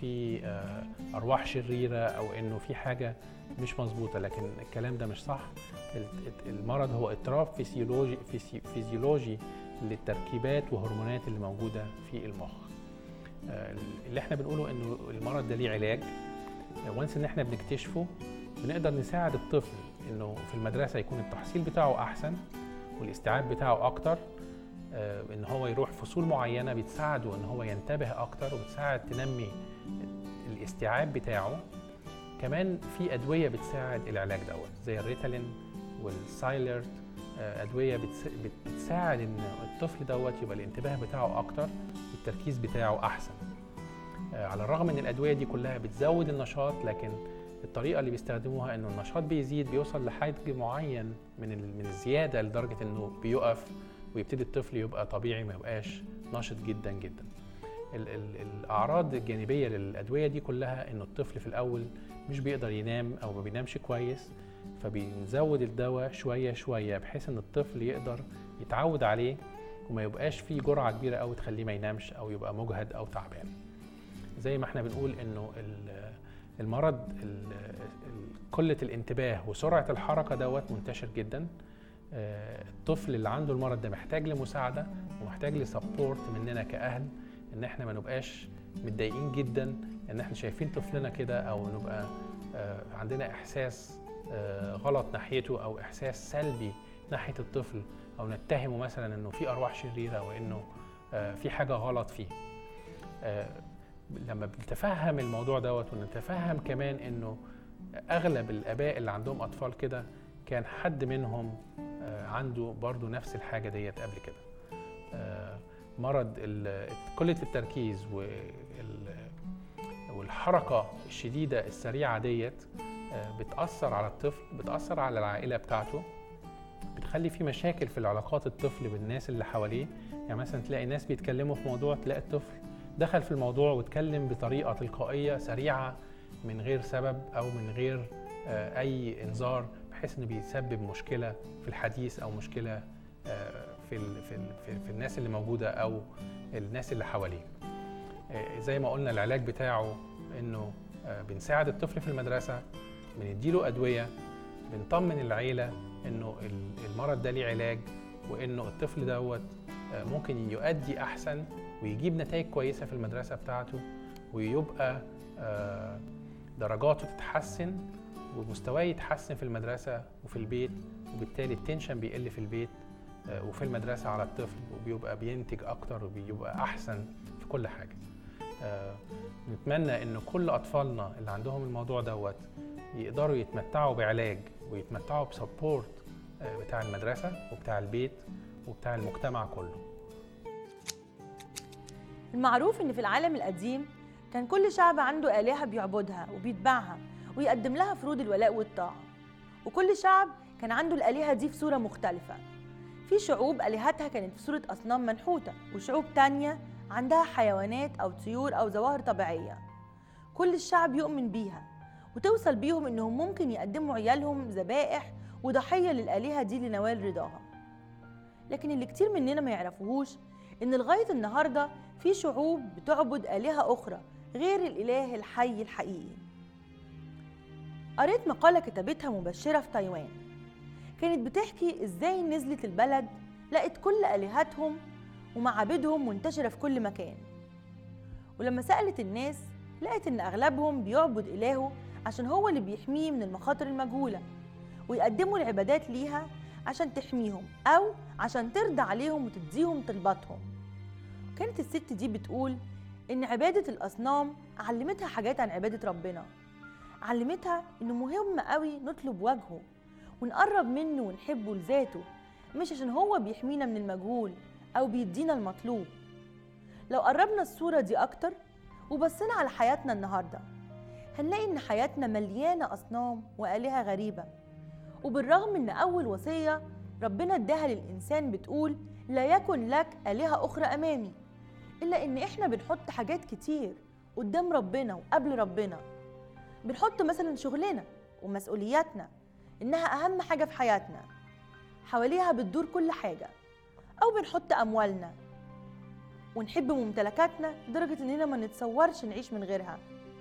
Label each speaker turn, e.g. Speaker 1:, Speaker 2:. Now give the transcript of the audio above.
Speaker 1: في آه، ارواح شريره او انه في حاجه مش مظبوطه لكن الكلام ده مش صح ال- المرض هو اضطراب فيسيولوجي فيسي- فيزيولوجي للتركيبات وهرمونات اللي موجوده في المخ آه، اللي احنا بنقوله انه المرض ده ليه علاج وانس ان احنا بنكتشفه بنقدر نساعد الطفل انه في المدرسه يكون التحصيل بتاعه احسن والاستيعاب بتاعه اكتر آه، ان هو يروح فصول معينه بتساعده ان هو ينتبه اكتر وبتساعد تنمي الاستيعاب بتاعه كمان في ادويه بتساعد العلاج دوت زي الريتالين والسايلرت آه، ادويه بتس- بت- بتساعد ان الطفل دوت يبقى الانتباه بتاعه اكتر والتركيز بتاعه احسن آه، على الرغم ان الادويه دي كلها بتزود النشاط لكن الطريقه اللي بيستخدموها انه النشاط بيزيد بيوصل لحد معين من ال- من الزياده لدرجه انه بيقف ويبتدي الطفل يبقى طبيعي ما يبقاش نشط جدا جدا ال ال الاعراض الجانبيه للادويه دي كلها انه الطفل في الاول مش بيقدر ينام او ما بينامش كويس فبنزود الدواء شويه شويه بحيث ان الطفل يقدر يتعود عليه وما يبقاش فيه جرعه كبيره قوي تخليه ما ينامش او يبقى مجهد او تعبان زي ما احنا بنقول انه ال- المرض ال- ال- قله الانتباه وسرعه الحركه دوت منتشر جدا آه، الطفل اللي عنده المرض ده محتاج لمساعده ومحتاج لسبورت مننا كاهل ان احنا ما نبقاش متضايقين جدا ان احنا شايفين طفلنا كده او نبقى آه، عندنا احساس آه، غلط ناحيته او احساس سلبي ناحيه الطفل او نتهمه مثلا انه في ارواح شريره وانه آه، في حاجه غلط فيه آه، لما بنتفهم الموضوع دوت ونتفهم كمان انه اغلب الاباء اللي عندهم اطفال كده كان حد منهم آه، عنده برضو نفس الحاجه ديت قبل كده آه، مرض ال- قله التركيز وال- والحركه الشديده السريعه ديت آه، بتاثر على الطفل بتاثر على العائله بتاعته بتخلي في مشاكل في العلاقات الطفل بالناس اللي حواليه يعني مثلا تلاقي ناس بيتكلموا في موضوع تلاقي الطفل دخل في الموضوع واتكلم بطريقه تلقائيه سريعه من غير سبب او من غير آه، اي انذار بحيث انه بيسبب مشكله في الحديث او مشكله آه، في ال- في ال- في- في الناس اللي موجوده او الناس اللي حواليه آه، زي ما قلنا العلاج بتاعه انه آه، بنساعد الطفل في المدرسه بنديله ادويه بنطمن العيله انه ال- المرض ده ليه علاج وانه الطفل دوت آه، ممكن يؤدي احسن ويجيب نتائج كويسه في المدرسه بتاعته ويبقى آه، درجاته تتحسن ومستواه يتحسن في المدرسه وفي البيت وبالتالي التنشن بيقل في البيت آه، وفي المدرسه على الطفل وبيبقى بينتج اكتر وبيبقى احسن في كل حاجه آه، نتمنى ان كل اطفالنا اللي عندهم الموضوع دوت يقدروا يتمتعوا بعلاج ويتمتعوا بسبورت آه، بتاع المدرسه وبتاع البيت وبتاع المجتمع كله
Speaker 2: المعروف إن في العالم القديم كان كل شعب عنده آلهة بيعبدها وبيتبعها ويقدم لها فروض الولاء والطاعة وكل شعب كان عنده الآلهة دي في صورة مختلفة في شعوب آلهتها كانت في صورة أصنام منحوتة وشعوب تانية عندها حيوانات أو طيور أو ظواهر طبيعية كل الشعب يؤمن بيها وتوصل بيهم إنهم ممكن يقدموا عيالهم ذبائح وضحية للآلهة دي لنوال رضاها لكن اللي كتير مننا ما يعرفوهوش إن لغاية النهاردة في شعوب بتعبد آلهة أخرى غير الإله الحي الحقيقي قريت مقالة كتبتها مبشرة في تايوان كانت بتحكي إزاي نزلت البلد لقت كل آلهتهم ومعابدهم منتشرة في كل مكان ولما سألت الناس لقت إن أغلبهم بيعبد إلهه عشان هو اللي بيحميه من المخاطر المجهولة ويقدموا العبادات ليها عشان تحميهم أو عشان ترضى عليهم وتديهم طلباتهم كانت الست دي بتقول إن عبادة الأصنام علمتها حاجات عن عبادة ربنا علمتها إنه مهم قوي نطلب وجهه ونقرب منه ونحبه لذاته مش عشان هو بيحمينا من المجهول أو بيدينا المطلوب لو قربنا الصورة دي أكتر وبصينا على حياتنا النهاردة هنلاقي إن حياتنا مليانة أصنام وآلهة غريبة وبالرغم إن أول وصية ربنا اداها للإنسان بتقول لا يكن لك آلهة أخرى أمامي إلا إن إحنا بنحط حاجات كتير قدام ربنا وقبل ربنا بنحط مثلا شغلنا ومسؤولياتنا إنها أهم حاجة في حياتنا حواليها بتدور كل حاجة أو بنحط أموالنا ونحب ممتلكاتنا لدرجة إننا ما نتصورش نعيش من غيرها